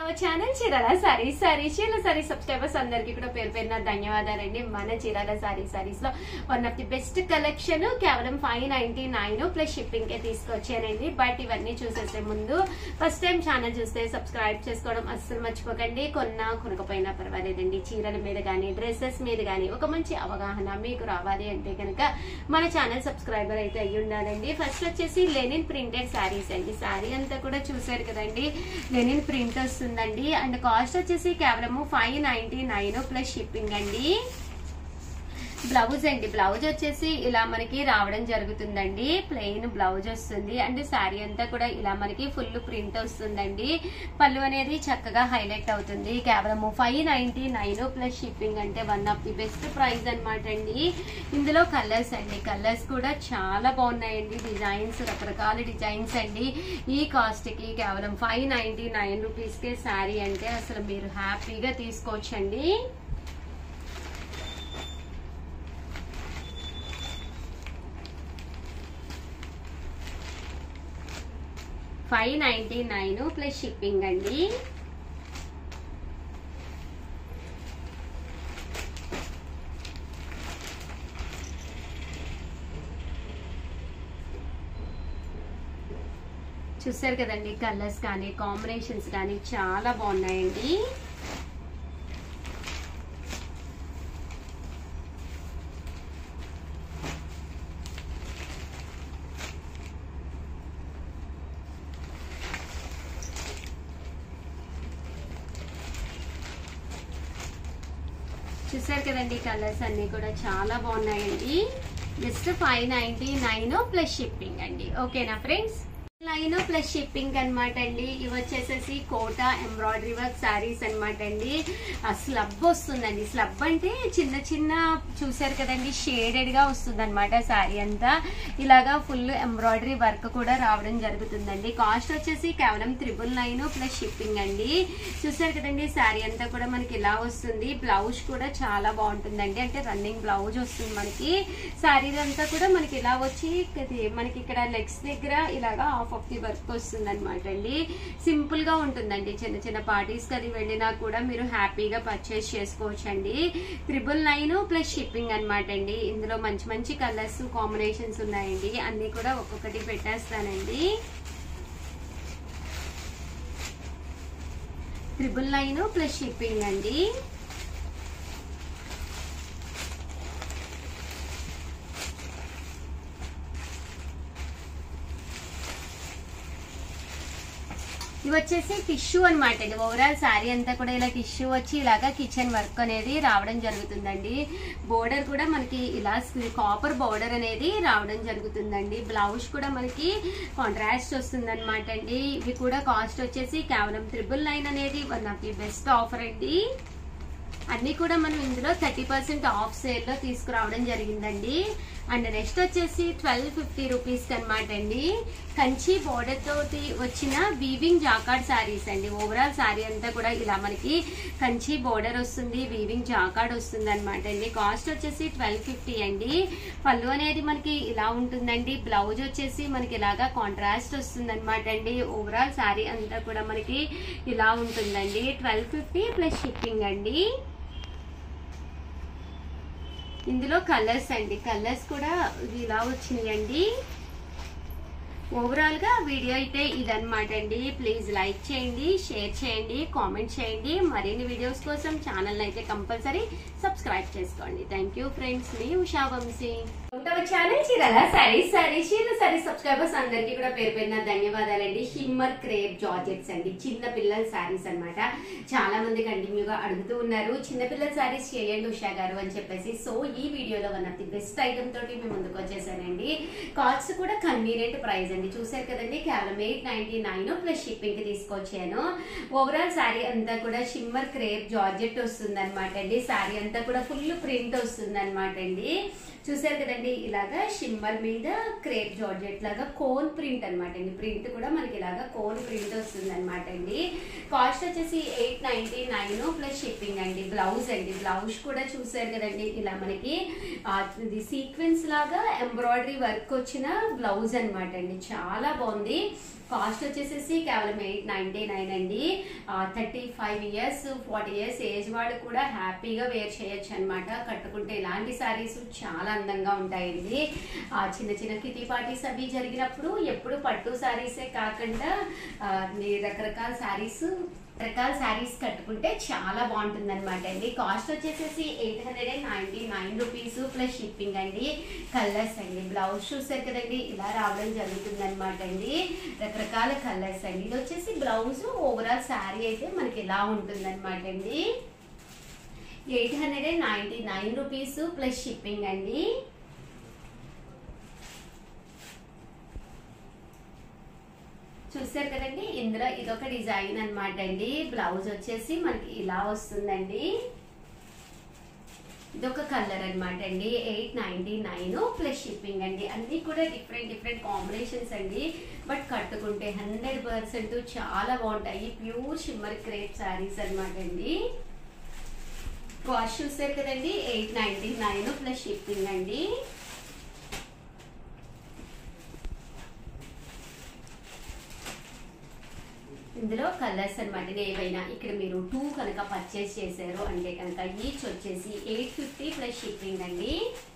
hour channel Chirala sari sari Chirala sari subscribers అందరికి కూడా పేరు పేరున ధన్యవాదాలండి మన చీరాల సారీ సారీస్ లో one of the best collection కేవలం five ninety nine plus shipping కే తీసుకొచ్చానండి బట్ ఇవన్నీ చూసేసే ముందు ఫస్ట్ టైం ఛానల్ చూస్తే సబ్స్క్రైబ్ చేసుకోవడం అస్సలు మర్చిపోకండి కొన్నా కొనకపోయినా పర్వాలేదండి చీరల మీద కానీ డ్రెస్సెస్ మీద కానీ ఒక మంచి అవగాహన మీకు రావాలి అంటే కనుక మన ఛానల్ సబ్స్క్రైబర్ అయితే అయ్యి ఉండాలండి ఫస్ట్ వచ్చేసి లెనిన్ ప్రింటెడ్ శారీస్ అండి శారీ అంతా కూడా చూసారు కదండి లెనిన్ ప్రింట్ వస్తుందండి అండ్ కాస్ట్ వచ్చేసి కేవలము five ninety nine plus shipping అండి బ్లౌజ్ అండి బ్లౌజ్ వచ్చేసి ఇలా మనకి రావడం జరుగుతుందండి ప్లెయిన్ బ్లౌజ్ వస్తుంది అండ్ శారీ అంతా కూడా ఇలా మనకి ఫుల్ ప్రింట్ వస్తుందండి పళ్ళు అనేది చక్కగా హైలైట్ అవుతుంది కేవలం five ninety nine plus shipping అంటే one of the best price అనమాట అండి ఇందులో కలర్స్ అండి కలర్స్ కూడా చాలా బాగున్నాయండి డిజైన్స్ రకరకాల డిజైన్స్ అండి ఈ కాస్ట్ కి కేవలం ఫైవ్ నైన్టీ నైన్ రూపీస్ కే శారీ అంటే అసలు మీరు హ్యాపీగా తీసుకోవచ్చండి five ninety nine plus shipping అండి చూసారు కదండి కలర్స్ కానీ కాంబినేషన్స్ కానీ చాలా బాగున్నాయండి చూసారు కదండి కలర్స్ అన్ని కూడా చాలా బాగున్నాయండి just five ninety nine plus shipping అండి ఓకేనా ఫ్రెండ్స్ లైన్ ప్లస్ షిప్పింగ్ అనమాట అండి ఇవి వచ్చేసేసి కోట ఎంబ్రాయిడరీ వర్క్ శారీస్ అనమాట అండి ఆ స్లబ్ వస్తుందండి స్లబ్ అంటే చిన్న చిన్న చూసారు కదండి షేడెడ్ గా వస్తుంది అనమాట శారీ అంతా ఇలాగా ఫుల్ ఎంబ్రాయిడరీ వర్క్ కూడా రావడం జరుగుతుందండి కాస్ట్ వచ్చేసి కేవలం త్రిబుల్ నైన్ ప్లస్ షిప్పింగ్ అండి చూసారు కదండి శారీ అంతా కూడా మనకి ఇలా వస్తుంది బ్లౌజ్ కూడా చాలా బాగుంటుందండి అంటే రన్నింగ్ బ్లౌజ్ వస్తుంది మనకి శారీ అంతా కూడా మనకి ఇలా వచ్చి ఇది మనకి ఇక్కడ లెగ్స్ దగ్గర ఇలాగా హాఫ్ ఆఫ్ ది వర్క్ వస్తుంది అనమాట అండి సింపుల్ గా ఉంటుందండి చిన్న చిన్న పార్టీస్ కి అది వెళ్ళినా కూడా మీరు హ్యాపీగా పర్చేస్ చేసుకోవచ్చు అండి త్రిబుల్ నైన్ ప్లస్ షిప్పింగ్ అనమాట అండి ఇందులో మంచి మంచి కలర్స్ కాంబినేషన్స్ ఉన్నాయండి అన్ని కూడా ఒక్కొక్కటి పెట్టేస్తానండి ట్రిపుల్ నైన్ ప్లస్ షిప్పింగ్ అండి ఇవి వచ్చేసి టిష్యూ అనమాట అండి ఓవరాల్ శారీ అంతా కూడా ఇలా టిష్యూ వచ్చి ఇలాగా కిచెన్ వర్క్ అనేది రావడం జరుగుతుందండి బోర్డర్ కూడా మనకి ఇలా కాపర్ బోర్డర్ అనేది రావడం జరుగుతుందండి బ్లౌజ్ కూడా మనకి కాంట్రాస్ట్ వస్తుంది అనమాట అండి ఇవి కూడా కాస్ట్ వచ్చేసి కేవలం త్రిబుల్ నైన్ అనేది one of the best offer అండి అన్ని కూడా మనం ఇందులో థర్టీ పర్సెంట్ ఆఫ్ సేల్ లో తీసుకురావడం జరిగిందండి అండ్ నెక్స్ట్ వచ్చేసి ట్వెల్వ్ ఫిఫ్టీ రూపీస్ అనమాట అండి కంచి బోర్డర్ తోటి వచ్చిన వీవింగ్ జాకార్డ్ శారీస్ అండి ఓవరాల్ శారీ అంతా కూడా ఇలా మనకి కంచి బోర్డర్ వస్తుంది వీవింగ్ జాకార్డ్ వస్తుంది అనమాట అండి కాస్ట్ వచ్చేసి ట్వెల్వ్ ఫిఫ్టీ అండి పళ్ళు అనేది మనకి ఇలా ఉంటుందండి బ్లౌజ్ వచ్చేసి మనకి ఇలాగా కాంట్రాస్ట్ వస్తుంది అనమాట అండి ఓవరాల్ శారీ అంతా కూడా మనకి ఇలా ఉంటుందండి ట్వెల్వ్ ఫిఫ్టీ ప్లస్ షిప్పింగ్ అండి ఇందులో కలర్స్ అండి కలర్స్ కూడా ఇలా వచ్చినాయండి ఓవరాల్ గా వీడియో అయితే ఇదన్నమాట అండి ప్లీజ్ లైక్ చేయండి షేర్ చేయండి కామెంట్ చేయండి మరిన్ని వీడియోస్ కోసం ఛానల్ అయితే కంపల్సరీ సబ్స్క్రైబ్ చేసుకోండి థ్యాంక్ యూ ఫ్రెండ్స్ మీ ఉషా వంశీ ఒకటవ ఛానల్ చీరాల సారీ సారీ చీర సారీ సబ్స్క్రైబర్స్ అందరికీ కూడా పేరు పేరున ధన్యవాదాలండి హిమ్మర్ క్రేప్ జార్జెట్స్ అండి చిన్న పిల్లల శారీస్ అన్నమాట చాలా మంది కంటిన్యూగా అడుగుతూ ఉన్నారు చిన్న పిల్లల శారీస్ చేయండి ఉషా గారు అని చెప్పేసి సో ఈ వీడియోలో one of the best item తోటి మేము ముందుకు వచ్చేసానండి కాస్ట్ కూడా కన్వీనియంట్ ప్రైస్ అండి చూసారు కదండి కేవలం eight ninety nine plus shipping కి తీసుకొచ్చాను ఓవరాల్ శారీ అంతా కూడా షిమ్మర్ క్రేప్ జార్జెట్ వస్తుంది అనమాట అండి శారీ అంతా కూడా ఫుల్ ప్రింట్ వస్తుంది అనమాట అండి చూసారు కదండి ఇలాగా షిమ్మర్ మీద క్రేప్ జార్జెట్ లాగా కోన్ ప్రింట్ అనమాట అండి ప్రింట్ కూడా మనకి ఇలాగా కోన్ ప్రింట్ వస్తుంది అనమాట అండి కాస్ట్ వచ్చేసి eight ninety nine plus shipping అండి బ్లౌజ్ అండి బ్లౌజ్ కూడా చూసారు కదండి ఇలా మనకి ఆ, ఇది సీక్వెన్స్ లాగా ఎంబ్రాయిడరీ వర్క్ వచ్చిన బ్లౌజ్ అనమాట అండి చాలా బాగుంది కాస్ట్ వచ్చేసేసి కేవలం ఎయిట్ నైన్టీ నైన్ అండి thirty five years forty years age వాళ్ళు కూడా హ్యాపీగా వేర్ చేయొచ్చు అనమాట కట్టుకుంటే ఇలాంటి శారీస్ చాలా అందంగా ఉంటాయండి ఆ, చిన్న చిన్న కిటీ పార్టీస్ అవి జరిగినప్పుడు ఎప్పుడు పట్టు శారీసే కాకుండా ఆ, ఈ రకరకాల శారీస్ రకాల శారీస్ కట్టుకుంటే చాలా బాగుంటుంది అనమాట అండి కాస్ట్ వచ్చేసేసి eight hundred and ninety nine rupees plus shipping అండి కలర్స్ అండి బ్లౌజ్ చూసారు కదండి ఇలా రావడం జరుగుతుంది అనమాట అండి రకరకాల కలర్స్ అండి ఇది వచ్చేసి బ్లౌజ్ ఓవరాల్ శారీ అయితే మనకి ఇలా ఉంటుంది అనమాట అండి eight hundred and ninety nine rupees plus shipping అండి చూసారు కదండి ఇందులో ఇదొక డిజైన్ అన్నమాట అండి బ్లౌజ్ వచ్చేసి మనకి ఇలా వస్తుందండి ఇదొక కలర్ అన్నమాట అండి eight ninety nine plus shipping అండి అన్ని కూడా డిఫరెంట్ డిఫరెంట్ కాంబినేషన్స్ అండి బట్ కట్టుకుంటే హండ్రెడ్ పర్సెంట్ చాలా బాగుంటాయి ప్యూర్ షిమ్మర్ క్రేప్ శారీస్ అన్నమాట అండి కాస్ట్ చూసారు కదండి eight ninety nine plus shipping అండి ఇందులో కలర్స్ అనమాట ఏవైనా ఇక్కడ మీరు టూ కనుక పర్చేస్ చేశారు అంటే కనుక ఈచ్ వచ్చేసి ఎయిట్ ఫిఫ్టీ ప్లస్ షిప్పింగ్ అండి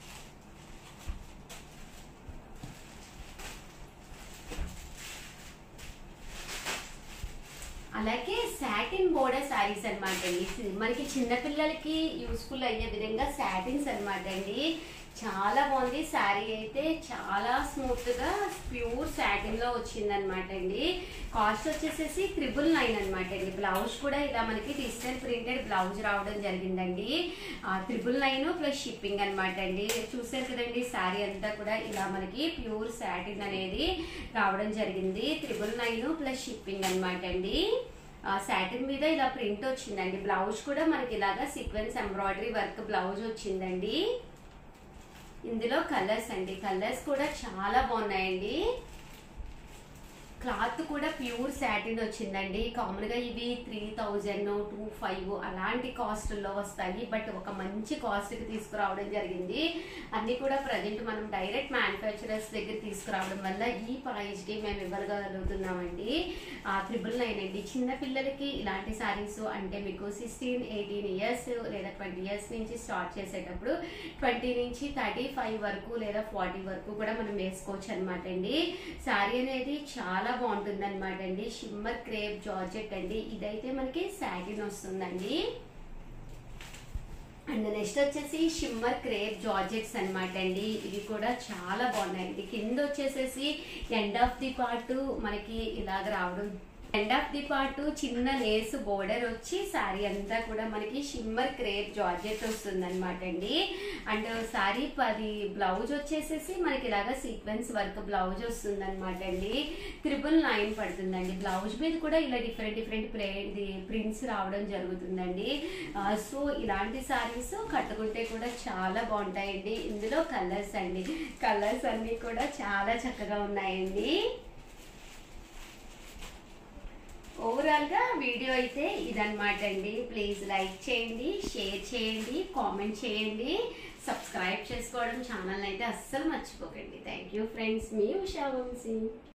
అలాగే సాటిన్ బోర్డర్ శారీస్ అనమాట అండి మనకి చిన్నపిల్లలకి యూస్ఫుల్ అయ్యే విధంగా సాటిన్స్ అనమాట అండి చాలా బాగుంది శారీ అయితే చాలా స్మూత్ గా ప్యూర్ సాటిన్ లో వచ్చింది అనమాట అండి కాస్ట్ వచ్చేసేసి త్రిబుల్ నైన్ అనమాట అండి బ్లౌజ్ కూడా ఇలా మనకి డిజిటల్ ప్రింటెడ్ బ్లౌజ్ రావడం జరిగిందండి త్రిబుల్ నైన్ ప్లస్ షిప్పింగ్ అనమాట అండి చూసారు కదండి శారీ అంతా కూడా ఇలా మనకి ప్యూర్ సాటిన్ అనేది రావడం జరిగింది త్రిబుల్ నైన్ ప్లస్ షిప్పింగ్ అనమాట అండి సాటిన్ మీద ఇలా ప్రింట్ వచ్చిందండి బ్లౌజ్ కూడా మనకి ఇలాగా సీక్వెన్స్ ఎంబ్రాయిడరీ వర్క్ బ్లౌజ్ వచ్చిందండి ఇందులో కలర్స్ అండి కలర్స్ కూడా చాలా బాగున్నాయండి క్లాత్ కూడా ప్యూర్ సాటిన్ వచ్చిందండి కామన్ గా ఇవి త్రీ థౌజండ్ టూ ఫైవ్ అలాంటి కాస్ట్లో వస్తాయి బట్ ఒక మంచి కాస్ట్ కి తీసుకురావడం జరిగింది అన్ని కూడా ప్రజెంట్ మనం డైరెక్ట్ మ్యానుఫ్యాక్చరర్స్ దగ్గర తీసుకురావడం వల్ల ఈ ప్రైస్ కి మేము ఇవ్వగలుగుతున్నామండి త్రిబుల్ నైన్ అండి చిన్న పిల్లలకి ఇలాంటి సారీస్ అంటే మీకు సిక్స్టీన్ ఎయిటీన్ ఇయర్స్ లేదా ట్వంటీ ఇయర్స్ నుంచి స్టార్ట్ చేసేటప్పుడు ట్వంటీ నుంచి థర్టీ ఫైవ్ వరకు లేదా ఫార్టీ వరకు కూడా మనం వేసుకోవచ్చు అనమాట అండి శారీ అనేది చాలా బాగుంటుంది అనమాట అండి షిమ్మర్ క్రేప్ జార్జెట్ అండి ఇదైతే మనకి సాటిన్ వస్తుందండి అండ్ నెక్స్ట్ వచ్చేసి షిమ్మర్ క్రేప్ జార్జెట్స్ అన్నమాట అండి ఇవి కూడా చాలా బాగున్నాయండి కింద వచ్చేసేసి ఎండ్ ఆఫ్ ది పార్ట్ మనకి ఇలాగ రావడం ఎండ్ ఆఫ్ ది పార్ట్ చిన్న లేస్ బోర్డర్ వచ్చి శారీ అంతా కూడా మనకి షిమ్మర్ క్రేప్ జార్జెట్ వస్తుంది అనమాట అండి అండ్ శారీ పది బ్లౌజ్ వచ్చేసేసి మనకి ఇలాగా సీక్వెన్స్ వర్క్ బ్లౌజ్ వస్తుంది అనమాట అండి త్రిబుల్ నైన్ పడుతుందండి బ్లౌజ్ మీద కూడా ఇలా డిఫరెంట్ డిఫరెంట్ ప్రింట్స్ రావడం జరుగుతుందండి ఆ, సో ఇలాంటి శారీస్ కట్టుకుంటే కూడా చాలా బాగుంటాయండి ఇందులో కలర్స్ అండి కలర్స్ అన్ని కూడా చాలా చక్కగా ఉన్నాయండి ఓవరాల్ గా వీడియో అయితే ఇదన్నమాట అండి ప్లీజ్ లైక్ చేయండి షేర్ చేయండి కామెంట్ చేయండి సబ్స్క్రైబ్ చేసుకోవడం ఛానల్ అయితే అస్సలు మర్చిపోకండి థ్యాంక్ యూ ఫ్రెండ్స్ మీ ఉషా వంశీ